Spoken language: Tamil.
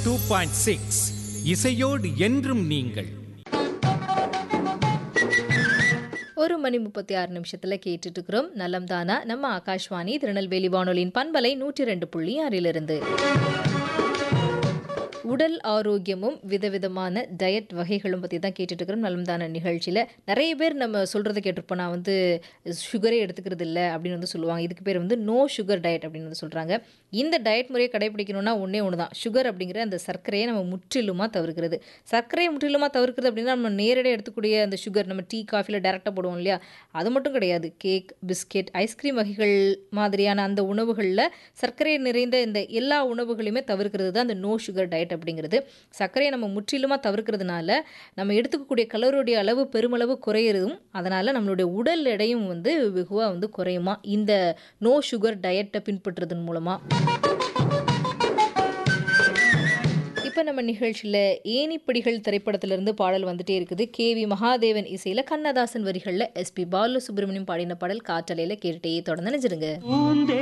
டூ பாயிண்ட் சிக்ஸ் இசையோடு என்றும் நீங்கள் ஒரு மணி முப்பத்தி ஆறு நிமிஷத்துல கேட்டுட்டு இருக்கிறோம் நலம் தானா நம்ம ஆகாஷ்வாணி திருநெல்வேலி வானொலியின் பண்பலை நூற்றி ரெண்டு புள்ளி ஆறிலிருந்து உடல் ஆரோக்கியமும் விதவிதமான டயட் வகைகளும் பற்றி தான் கேட்டுட்டு இருக்கிறோம் நலம் தான நிகழ்ச்சியில் நிறைய பேர் நம்ம சொல்கிறத கேட்டிருப்போம் நான் வந்து சுகரே எடுத்துக்கிறது இல்லை அப்படின்னு வந்து சொல்லுவாங்க இதுக்கு பேர் வந்து நோ சுகர் டயட் அப்படின்னு வந்து சொல்கிறாங்க இந்த டயட் முறையை கடைபிடிக்கணும்னா ஒன்றே ஒன்று தான் சுகர் அப்படிங்கிற அந்த சர்க்கரையை நம்ம முற்றிலுமாக தவிர்க்கிறது சர்க்கரையை முற்றிலுமாக தவிர்க்கிறது அப்படின்னா நம்ம நேரடியாக எடுத்துக்கூடிய அந்த சுகர் நம்ம டீ காஃபியில் டேரெக்டாக போடுவோம் இல்லையா அது மட்டும் கிடையாது கேக் பிஸ்கெட் ஐஸ்கிரீம் வகைகள் மாதிரியான அந்த உணவுகளில் சர்க்கரை நிறைந்த இந்த எல்லா உணவுகளையுமே தவிர்க்கிறது தான் அந்த நோ சுகர் டயட் அப்படிங்கிறது சர்க்கரையை நம்ம முற்றிலுமாக தவிர்க்கிறதுனால நம்ம எடுத்துக்கக்கூடிய கலோரியுடைய அளவு பெருமளவு குறையிறதும் அதனால் நம்மளுடைய உடல் எடையும் வந்து வெகுவாக வந்து குறையுமா இந்த நோ சுகர் டயட்டை பின்பற்றுறதன் மூலமாக இப்போ நம்ம நிகழ்ச்சியில் ஏனிப்படிகள் திரைப்படத்திலிருந்து பாடல் வந்துட்டே இருக்குது கே வி மகாதேவன் இசையில் கண்ணதாசன் வரிகளில் எஸ்பி பாலு சுப்ரமணியம் பாடின பாடல் காற்றலையில் கேட்டுட்டே தொடர்ந்து நினைச்சிருங்க பூந்தே